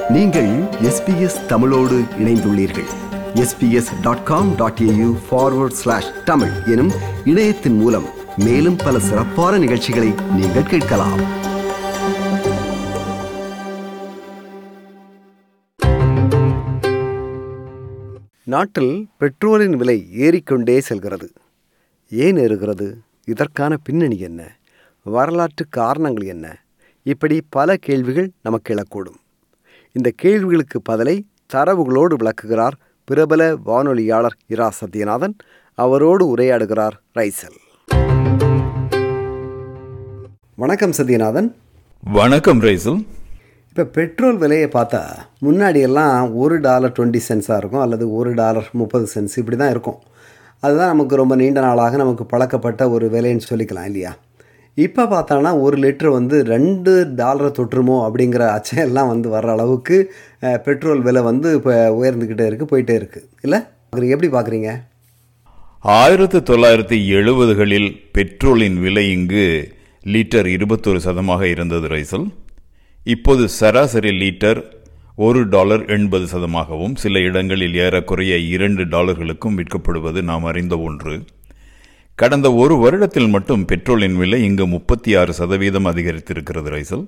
நீங்கள் எஸ்பிஎஸ் தமிழோடு இணைந்துள்ளீர்கள் SBS dot com dot AU forward slash Tamil எனும் இணையத்தின் மூலம் மேலும் பல சிறப்பான நிகழ்ச்சிகளை நீங்கள் கேட்கலாம் நாட்டில் பெட்ரோலின் விலை ஏறிக்கொண்டே செல்கிறது ஏன் ஏறுகிறது இதற்கான பின்னணி என்ன வரலாற்று காரணங்கள் என்ன இப்படி பல கேள்விகள் நமக்கு எழக்கூடும் இந்த கேள்விகளுக்கு பதிலை தரவுகளோடு விளக்குகிறார் பிரபல வானொலியாளர் இரா சத்யநாதன் அவரோடு உரையாடுகிறார் ரைசல் வணக்கம் சத்யநாதன் வணக்கம் ரைசல் இப்போ பெட்ரோல் விலையை பார்த்தா முன்னாடியெல்லாம் ஒரு டாலர் டுவெண்ட்டி சென்ஸாக இருக்கும் அல்லது ஒரு டாலர் முப்பது சென்ஸ் இப்படி தான் இருக்கும் அதுதான் நமக்கு ரொம்ப நீண்ட நாளாக நமக்கு பழக்கப்பட்ட ஒரு விலைன்னு சொல்லிக்கலாம் இல்லையா இப்போ பார்த்தோன்னா ஒரு லிட்டர் வந்து ரெண்டு டாலரை தொற்றுமோ அப்படிங்கிற அச்சையெல்லாம் வந்து வர்ற அளவுக்கு அஹ், பெட்ரோல் விலை வந்து இப்போ உயர்ந்துக்கிட்டே இருக்குது போயிட்டே இருக்குது இல்லை அது எப்படி பார்க்குறீங்க ஆயிரத்து தொள்ளாயிரத்தி எழுபதுகளில் பெட்ரோலின் விலை இங்கு லிட்டர் இருபத்தொரு சதமாக இருந்தது ரைசல் இப்போது சராசரி லிட்டர் ஒரு டாலர் எண்பது சதமாகவும் சில இடங்களில் ஏறக்குறைய இரண்டு டாலர்களுக்கும் விற்கப்படுவது நாம் அறிந்த ஒன்று கடந்த ஒரு வருடத்தில் மட்டும் பெட்ரோலின் விலை இங்கு முப்பத்தி ஆறு சதவீதம் அதிகரித்திருக்கிறது ரைசல்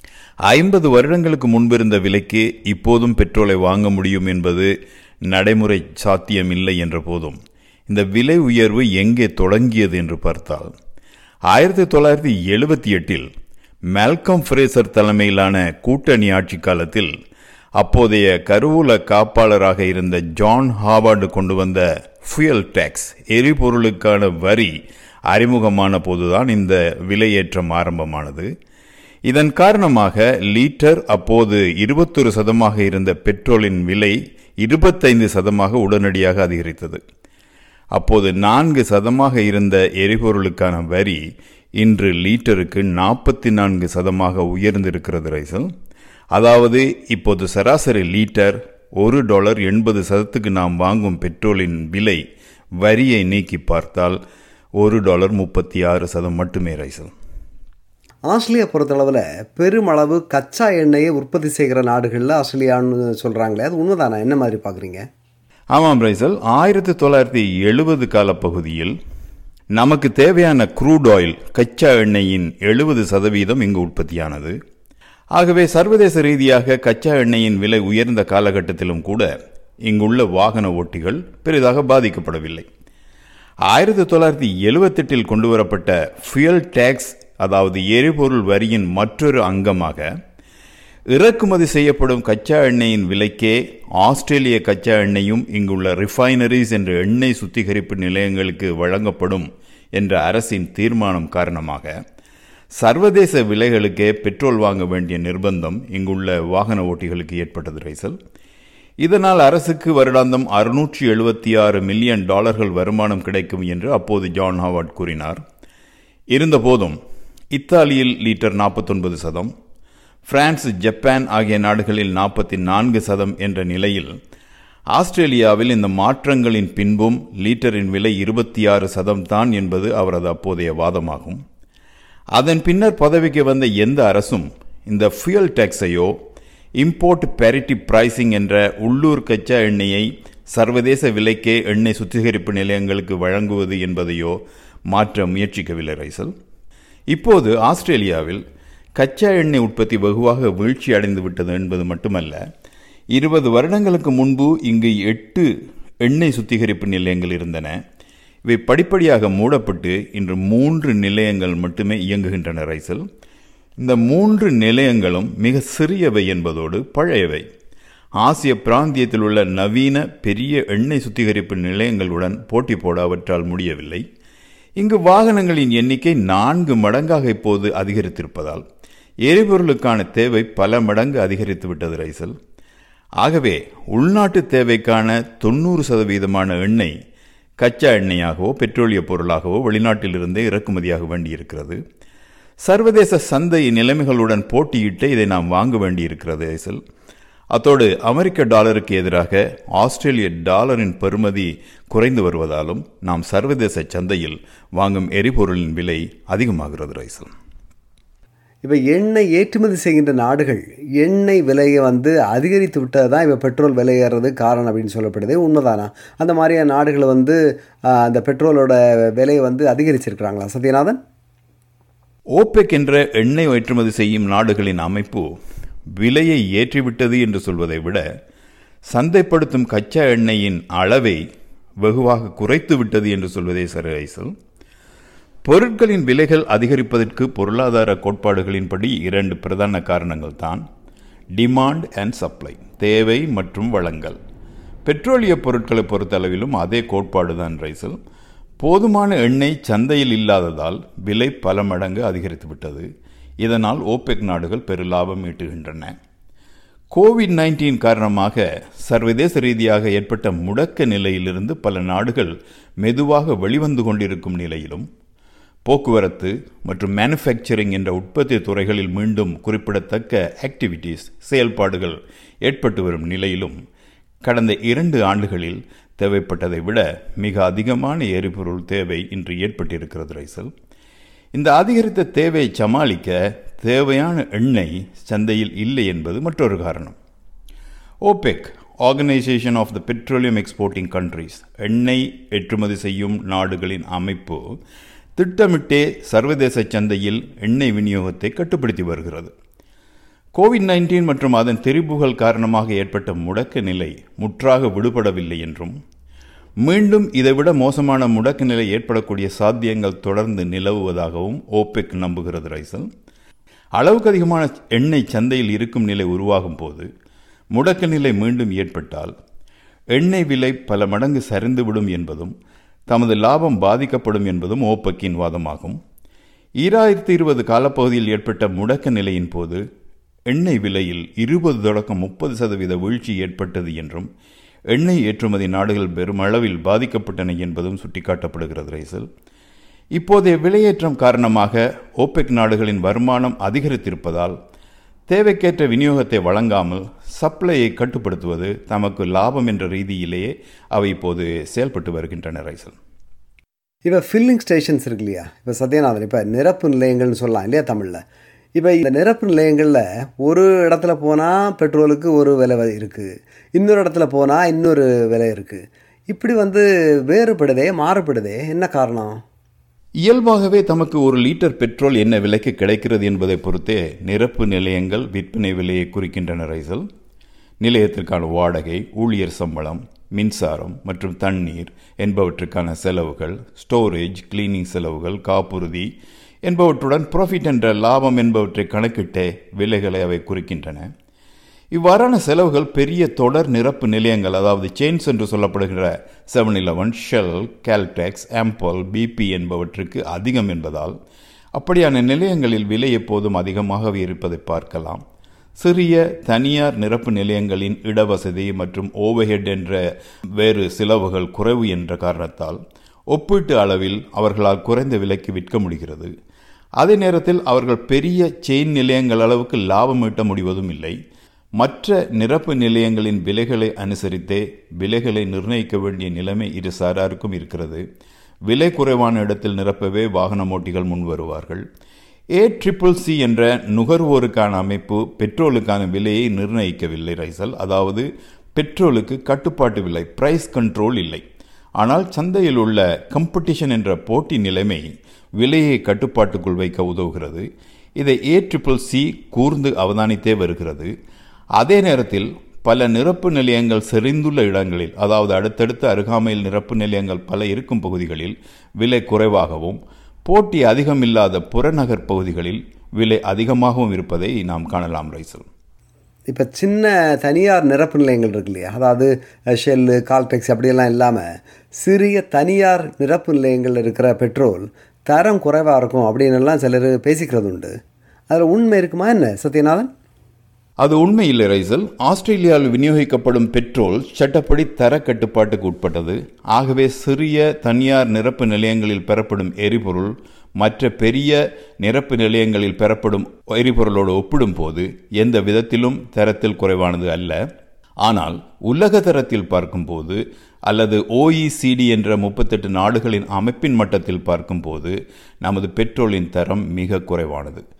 ஐம்பது வருடங்களுக்கு முன்பிருந்த விலைக்கு இப்போதும் பெட்ரோலை வாங்க முடியும் என்பது நடைமுறை சாத்தியமில்லை என்ற போதும் இந்த விலை உயர்வு எங்கே தொடங்கியது என்று பார்த்தால் ஆயிரத்தி தொள்ளாயிரத்தி எழுபத்தி எட்டில் மேல்கம் ஃப்ரேசர் தலைமையிலான கூட்டணி ஆட்சி காலத்தில் அப்போதைய கருவூல காப்பாளராக இருந்த ஜான் ஹாவார்டு கொண்டு வந்த ஃபியல் டேக்ஸ் எரிபொருளுக்கான வரி அறிமுகமான போதுதான் இந்த விலையேற்றம் ஆரம்பமானது இதன் காரணமாக லீட்டர் அப்போது இருபத்தொரு சதமாக இருந்த பெட்ரோலின் விலை இருபத்தைந்து சதமாக உடனடியாக அதிகரித்தது அப்போது நான்கு சதமாக இருந்த எரிபொருளுக்கான வரி இன்று லீட்டருக்கு நாற்பத்தி நான்கு சதமாக உயர்ந்திருக்கிறது ரைசல் அதாவது இப்போது சராசரி லீட்டர் ஒரு டாலர் எண்பது சதத்துக்கு நாம் வாங்கும் பெட்ரோலின் விலை வரியை நீக்கி பார்த்தால் ஒரு டாலர் முப்பத்தி ஆறு சதம் மட்டுமே ரைசல் ஆஸ்திரேலியா பொறுத்தளவில் பெருமளவு கச்சா எண்ணெயை உற்பத்தி செய்கிற நாடுகளில் ஆஸ்திரேலியான்னு சொல்கிறாங்களே அது உண்மைதானா என்ன மாதிரி பார்க்குறீங்க ஆமாம் ரைசல் ஆயிரத்தி தொள்ளாயிரத்தி எழுபது காலப்பகுதியில் நமக்கு தேவையான க்ரூட் ஆயில் கச்சா எண்ணெயின் எழுபது சதவீதம் இங்கு உற்பத்தியானது ஆகவே சர்வதேச ரீதியாக கச்சா எண்ணெயின் விலை உயர்ந்த காலகட்டத்திலும் கூட இங்குள்ள வாகன ஓட்டிகள் பெரிதாக பாதிக்கப்படவில்லை ஆயிரத்தி தொள்ளாயிரத்தி எழுபத்தெட்டில் கொண்டு வரப்பட்ட ஃபியல் டேக்ஸ் அதாவது எரிபொருள் வரியின் மற்றொரு அங்கமாக இறக்குமதி செய்யப்படும் கச்சா எண்ணெயின் விலைக்கே ஆஸ்திரேலிய கச்சா எண்ணெயும் இங்குள்ள ரிஃபைனரிஸ் என்ற எண்ணெய் சுத்திகரிப்பு நிலையங்களுக்கு வழங்கப்படும் என்ற அரசின் தீர்மானம் காரணமாக சர்வதேச விலைகளுக்கே பெட்ரோல் வாங்க வேண்டிய நிர்பந்தம் இங்குள்ள வாகன ஓட்டிகளுக்கு ஏற்பட்டது ரைசல் இதனால் அரசுக்கு வருடாந்தம் அறுநூற்றி எழுபத்தி ஆறு மில்லியன் டாலர்கள் வருமானம் கிடைக்கும் என்று அப்போது ஜான் ஹாவார்ட் கூறினார் இருந்தபோதும் இத்தாலியில் லீட்டர் நாற்பத்தொன்பது சதம் பிரான்ஸ் ஜப்பான் ஆகிய நாடுகளில் நாற்பத்தி நான்கு சதம் என்ற நிலையில் ஆஸ்திரேலியாவில் இந்த மாற்றங்களின் பின்பும் லீட்டரின் விலை இருபத்தி ஆறு சதம் தான் என்பது அவரது அப்போதைய வாதமாகும் அதன் பின்னர் பதவிக்கு வந்த எந்த அரசும் இந்த ஃபியல் டேக்ஸையோ இம்போர்ட் பேரிட்டி பிரைசிங் என்ற உள்ளூர் கச்சா எண்ணெயை சர்வதேச விலைக்கே எண்ணெய் சுத்திகரிப்பு நிலையங்களுக்கு வழங்குவது என்பதையோ மாற்ற முயற்சிக்கவில்லை ரைசல் இப்போது ஆஸ்திரேலியாவில் கச்சா எண்ணெய் உற்பத்தி வெகுவாக வீழ்ச்சி அடைந்து விட்டது என்பது மட்டுமல்ல இருபது வருடங்களுக்கு முன்பு இங்கு எட்டு எண்ணெய் சுத்திகரிப்பு நிலையங்கள் இருந்தன இவை படிப்படியாக மூடப்பட்டு இன்று மூன்று நிலையங்கள் மட்டுமே இயங்குகின்றன ரைசல் இந்த மூன்று நிலையங்களும் மிக சிறியவை என்பதோடு பழையவை ஆசிய பிராந்தியத்தில் உள்ள நவீன பெரிய எண்ணெய் சுத்திகரிப்பு நிலையங்களுடன் போட்டி போட அவற்றால் முடியவில்லை இங்கு வாகனங்களின் எண்ணிக்கை நான்கு மடங்காக இப்போது அதிகரித்திருப்பதால் எரிபொருளுக்கான தேவை பல மடங்கு அதிகரித்து விட்டது ரைசல் ஆகவே உள்நாட்டு தேவைக்கான தொண்ணூறு சதவீதமான எண்ணெய் கச்சா எண்ணெயாகவோ பெட்ரோலிய பொருளாகவோ வெளிநாட்டிலிருந்தே இறக்குமதியாக வேண்டியிருக்கிறது சர்வதேச சந்தை நிலைமைகளுடன் போட்டியிட்டு இதை நாம் வாங்க வேண்டியிருக்கிறது ரைசல் அத்தோடு அமெரிக்க டாலருக்கு எதிராக ஆஸ்திரேலிய டாலரின் பெறுமதி குறைந்து வருவதாலும் நாம் சர்வதேச சந்தையில் வாங்கும் எரிபொருளின் விலை அதிகமாகிறது ரைசல் இப்போ எண்ணெய் ஏற்றுமதி செய்கின்ற நாடுகள் எண்ணெய் விலையை வந்து அதிகரித்து விட்டது தான் இப்போ பெட்ரோல் விலை ஏறது காரணம் அப்படின்னு சொல்லப்படுது உண்மைதானா அந்த மாதிரியான நாடுகள் வந்து ஆஹ், அந்த பெட்ரோலோட விலையை வந்து அதிகரிச்சிருக்கிறாங்களா சத்யநாதன் ஓபெக் என்ற எண்ணெய் ஏற்றுமதி செய்யும் நாடுகளின் அமைப்பு விலையை ஏற்றிவிட்டது என்று சொல்வதை விட சந்தைப்படுத்தும் கச்சா எண்ணெயின் அளவை வெகுவாக குறைத்து விட்டது என்று சொல்வதே சரி ஐசல் பொருட்களின் விலைகள் அதிகரிப்பதற்கு பொருளாதார கோட்பாடுகளின்படி இரண்டு பிரதான காரணங்கள் தான் டிமாண்ட் அண்ட் சப்ளை தேவை மற்றும் வழங்கல் பெட்ரோலிய பொருட்களை பொறுத்தளவிலும் அதே கோட்பாடு தான் ரைசல் போதுமான எண்ணெய் சந்தையில் இல்லாததால் விலை பல மடங்கு அதிகரித்து விட்டது இதனால் ஓபெக் நாடுகள் பெரு லாபம் ஈட்டுகின்றன கோவிட் நைன்டீன் காரணமாக சர்வதேச ரீதியாக ஏற்பட்ட முடக்க நிலையிலிருந்து பல நாடுகள் மெதுவாக வெளிவந்து கொண்டிருக்கும் நிலையிலும் போக்குவரத்து மற்றும் மேனுஃபேக்சரிங் என்ற உற்பத்தி துறைகளில் மீண்டும் குறிப்பிடத்தக்க ஆக்டிவிட்டீஸ் செயல்பாடுகள் ஏற்பட்டு வரும் நிலையிலும் கடந்த இரண்டு ஆண்டுகளில் தேவைப்பட்டதை விட மிக அதிகமான எரிபொருள் தேவை இன்று ஏற்பட்டிருக்கிறது ரைசல் இந்த அதிகரித்த தேவையை சமாளிக்க தேவையான எண்ணெய் சந்தையில் இல்லை என்பது மற்றொரு காரணம் OPEC organisation of the petroleum exporting countries எண்ணெய் ஏற்றுமதி செய்யும் நாடுகளின் அமைப்பு திட்டமிட்டே சர்வதேச சந்தையில் எண்ணெய் விநியோகத்தை கட்டுப்படுத்தி வருகிறது கோவிட் நைன்டீன் மற்றும் அதன் திரிபுகள் காரணமாக ஏற்பட்ட முடக்க நிலை முற்றாக விடுபடவில்லை என்றும் மீண்டும் இதைவிட மோசமான முடக்க நிலை ஏற்படக்கூடிய சாத்தியங்கள் தொடர்ந்து நிலவுவதாகவும் ஓபெக் நம்புகிறது ரைசல் அளவுக்கு அதிகமான எண்ணெய் சந்தையில் இருக்கும் நிலை உருவாகும் போது முடக்க நிலை மீண்டும் ஏற்பட்டால் எண்ணெய் விலை பல மடங்கு சரிந்துவிடும் என்பதும் தமது லாபம் பாதிக்கப்படும் என்பதும் ஓப்பக்கின் வாதமாகும் ஈராயிரத்தி இருபது காலப்பகுதியில் ஏற்பட்ட முடக்க நிலையின் போது எண்ணெய் விலையில் இருபது தொடக்கம் முப்பது சதவீத வீழ்ச்சி ஏற்பட்டது என்றும் எண்ணெய் ஏற்றுமதி நாடுகள் பெருமளவில் பாதிக்கப்பட்டன என்பதும் சுட்டிக்காட்டப்படுகிறது ரைசல் இப்போதைய விலையேற்றம் காரணமாக ஓபெக் நாடுகளின் வருமானம் அதிகரித்திருப்பதால் தேவைக்கேற்ற விநியோகத்தை வழங்காமல் சப்ளையை கட்டுப்படுத்துவது தமக்கு லாபம் என்ற ரீதியிலேயே அவை இப்போது செயல்பட்டு வருகின்றன ரைசல் இப்போ ஃபில்லிங் ஸ்டேஷன்ஸ் இருக்கு இல்லையா இப்போ சத்யநாதன் இப்போ நிரப்பு நிலையங்கள்னு சொல்லலாம் இல்லையா தமிழில் இப்போ இந்த நிரப்பு நிலையங்களில் ஒரு இடத்துல போனால் பெட்ரோலுக்கு ஒரு விலை இருக்குது இன்னொரு இடத்துல போனால் இன்னொரு விலை இருக்குது இப்படி வந்து வேறுபடுதே மாறுபடுதே என்ன காரணம் இயல்பாகவே தமக்கு ஒரு லிட்டர் பெட்ரோல் என்ன விலைக்கு கிடைக்கிறது என்பதை பொறுத்தே நிரப்பு நிலையங்கள் விற்பனை விலையை குறிக்கின்றன ரைசல் நிலையத்திற்கான வாடகை ஊழியர் சம்பளம் மின்சாரம் மற்றும் தண்ணீர் என்பவற்றுக்கான செலவுகள் ஸ்டோரேஜ் கிளீனிங் செலவுகள் காப்புறுதி என்பவற்றுடன் ப்ராஃபிட் என்ற லாபம் என்பவற்றை கணக்கிட்டே விலைகளை அவை குறிக்கின்றன இவ்வாறான செலவுகள் பெரிய தொடர் நிரப்பு நிலையங்கள் அதாவது செயின்ஸ் என்று சொல்லப்படுகிற செவன் இலவன் ஷெல் கேல்டெக்ஸ் ஆம்பல் பிபி என்பவற்றுக்கு அதிகம் என்பதால் அப்படியான நிலையங்களில் விலை எப்போதும் அதிகமாகவே இருப்பதை பார்க்கலாம் சிறிய தனியார் நிரப்பு நிலையங்களின் இடவசதி மற்றும் ஓவர்ஹெட் என்ற வேறு செலவுகள் குறைவு என்ற காரணத்தால் ஒப்பீட்டு அளவில் அவர்களால் குறைந்த விலைக்கு விற்க முடிகிறது அதே நேரத்தில் அவர்கள் பெரிய செயின் நிலையங்கள் அளவுக்கு லாபம் ஈட்ட முடிவதும் இல்லை மற்ற நிரப்பு நிலையங்களின் விலைகளை அனுசரித்தே விலைகளை நிர்ணயிக்க வேண்டிய நிலைமை இரு சாராருக்கும் இருக்கிறது விலை குறைவான இடத்தில் நிரப்பவே வாகன ஓட்டிகள் முன் வருவார்கள் ஏ ட்ரிபிள் சி என்ற நுகர்வோருக்கான அமைப்பு பெட்ரோலுக்கான விலையை நிர்ணயிக்கவில்லை ரைசல் அதாவது பெட்ரோலுக்கு கட்டுப்பாட்டு விலை பிரைஸ் கண்ட்ரோல் இல்லை ஆனால் சந்தையில் உள்ள கம்படிஷன் என்ற போட்டி நிலைமை விலையை கட்டுப்பாட்டுக்குள் வைக்க உதவுகிறது இதை ஏ ட்ரிபிள் சி கூர்ந்து அவதானித்தே வருகிறது அதே நேரத்தில் பல நிரப்பு நிலையங்கள் செறிந்துள்ள இடங்களில் அதாவது அடுத்தடுத்த அருகாமையில் நிரப்பு நிலையங்கள் பல இருக்கும் பகுதிகளில் விலை குறைவாகவும் போட்டி அதிகம் இல்லாத புறநகர் பகுதிகளில் விலை அதிகமாகவும் இருப்பதை நாம் காணலாம் ரைசல் இப்போ சின்ன தனியார் நிரப்பு நிலையங்கள் இருக்கு இல்லையா அதாவது ஷெல்லு கால்டெக்ஸ் அப்படியெல்லாம் இல்லாமல் சிறிய தனியார் நிரப்பு நிலையங்கள் இருக்கிற பெட்ரோல் தரம் குறைவாக இருக்கும் அப்படின்னு எல்லாம் சிலர் பேசிக்கிறது உண்டு அதில் உண்மை இருக்குமா என்ன சத்யநாதன் அது உண்மை இல்லை ரைசல் ஆஸ்திரேலியாவில் விநியோகிக்கப்படும் பெட்ரோல் சட்டப்படி தர கட்டுப்பாட்டுக்கு உட்பட்டது ஆகவே சிறிய தனியார் நிரப்பு நிலையங்களில் பெறப்படும் எரிபொருள் மற்ற பெரிய நிரப்பு நிலையங்களில் பெறப்படும் எரிபொருளோடு ஒப்பிடும்போது எந்த விதத்திலும் தரத்தில் குறைவானது அல்ல ஆனால் உலக தரத்தில் பார்க்கும்போது அல்லது ஓஇசிடி என்ற முப்பத்தெட்டு நாடுகளின் அமைப்பின் மட்டத்தில் பார்க்கும்போது நமது பெட்ரோலின் தரம் மிக குறைவானது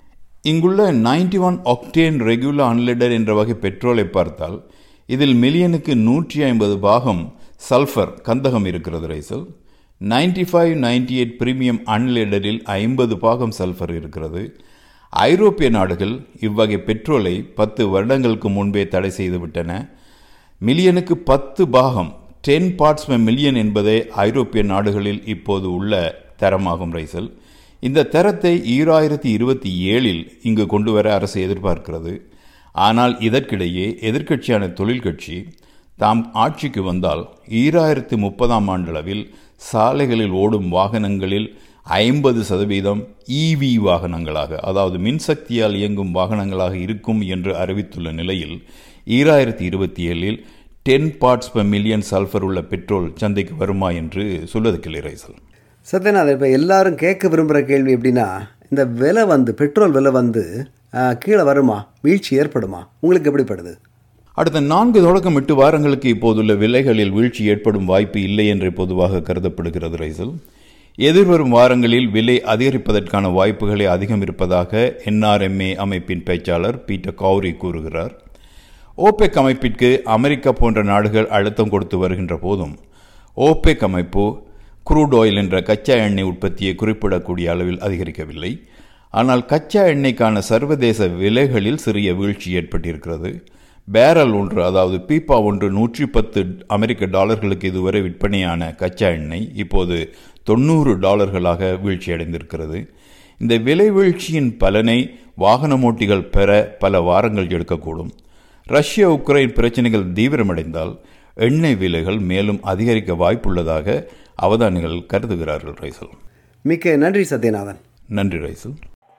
இங்குள்ள 91 ஒன் ஒக்டேன் ரெகுலர் அன்லெடர் என்ற வகை பெட்ரோலை பார்த்தால் இதில் மில்லியனுக்கு நூற்றி ஐம்பது பாகம் சல்ஃபர் கந்தகம் இருக்கிறது ரைசல் 95 ஃபைவ் நைன்டி எயிட் பிரீமியம் அன்லெடரில் ஐம்பது பாகம் சல்ஃபர் இருக்கிறது ஐரோப்பிய நாடுகள் இவ்வகை பெட்ரோலை பத்து வருடங்களுக்கு முன்பே தடை செய்துவிட்டன மில்லியனுக்கு பத்து பாகம் டென் பார்ட்ஸ் மில்லியன் என்பதே ஐரோப்பிய நாடுகளில் இப்போது உள்ள தரமாகும் ரைசல் இந்த தரத்தை ஈராயிரத்தி இருபத்தி ஏழில் இங்கு கொண்டு வர அரசு எதிர்பார்க்கிறது ஆனால் இதற்கிடையே எதிர்க்கட்சியான தொழில் கட்சி தாம் ஆட்சிக்கு வந்தால் ஈராயிரத்தி முப்பதாம் ஆண்டளவில் சாலைகளில் ஓடும் வாகனங்களில் ஐம்பது சதவீதம் இவி வாகனங்களாக அதாவது மின்சக்தியால் இயங்கும் வாகனங்களாக இருக்கும் என்று அறிவித்துள்ள நிலையில் ஈராயிரத்தி இருபத்தி ஏழில் ten parts per million sulphur உள்ள பெட்ரோல் சந்தைக்கு வருமா என்று சொல்வதற்கில்லை ரைசல் சத்யநாதன் இப்போ எல்லாரும் கேட்க விரும்புகிற கேள்வி எப்படின்னா இந்த விலை வந்து பெட்ரோல் விலை வந்து ஆ, கீழே வருமா வீழ்ச்சி ஏற்படுமா உங்களுக்கு எப்படிப்படுது அடுத்த நான்கு தொடக்கம் எட்டு வாரங்களுக்கு இப்போதுள்ள விலைகளில் வீழ்ச்சி ஏற்படும் வாய்ப்பு இல்லை என்று பொதுவாக கருதப்படுகிறது ரைசல் எதிர்வரும் வாரங்களில் விலை அதிகரிப்பதற்கான வாய்ப்புகளே அதிகம் இருப்பதாக என்ஆர்எம்ஏ அமைப்பின் பேச்சாளர் பீட்டர் கௌரி கூறுகிறார் ஓபெக் அமைப்பிற்கு அமெரிக்கா போன்ற நாடுகள் அழுத்தம் கொடுத்து வருகின்ற போதும் ஓபெக் அமைப்பு குரூட் ஆயில் என்ற கச்சா எண்ணெய் உற்பத்தியை குறிப்பிடக்கூடிய அளவில் அதிகரிக்கவில்லை ஆனால் கச்சா எண்ணெய்க்கான சர்வதேச விலைகளில் சிறிய வீழ்ச்சி ஏற்பட்டிருக்கிறது பேரல் ஒன்று அதாவது பீப்பா ஒன்று நூற்றி பத்து அமெரிக்க டாலர்களுக்கு இதுவரை விற்பனையான கச்சா எண்ணெய் இப்போது தொண்ணூறு டாலர்களாக வீழ்ச்சியடைந்திருக்கிறது இந்த விலை வீழ்ச்சியின் பலனை வாகனமோட்டிகள் பெற பல வாரங்கள் எடுக்கக்கூடும் ரஷ்ய உக்ரைன் பிரச்சனைகள் தீவிரமடைந்தால் எண்ணெய் விலைகள் மேலும் அதிகரிக்க வாய்ப்புள்ளதாக அவதானிகள் கருதுகிறார்கள் ரைசல் மிக்க நன்றி சத்யநாதன் நன்றி ரைசல்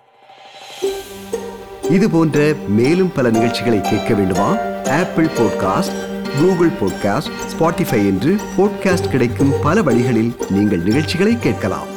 இது போன்ற மேலும் பல நிகழ்ச்சிகளை கேட்க வேண்டுமா Apple podcast Google podcast Spotify என்று பாட்காஸ்ட் கிடைக்கும் பல வழிகளில் நீங்கள் நிகழ்ச்சிகளை கேட்கலாம்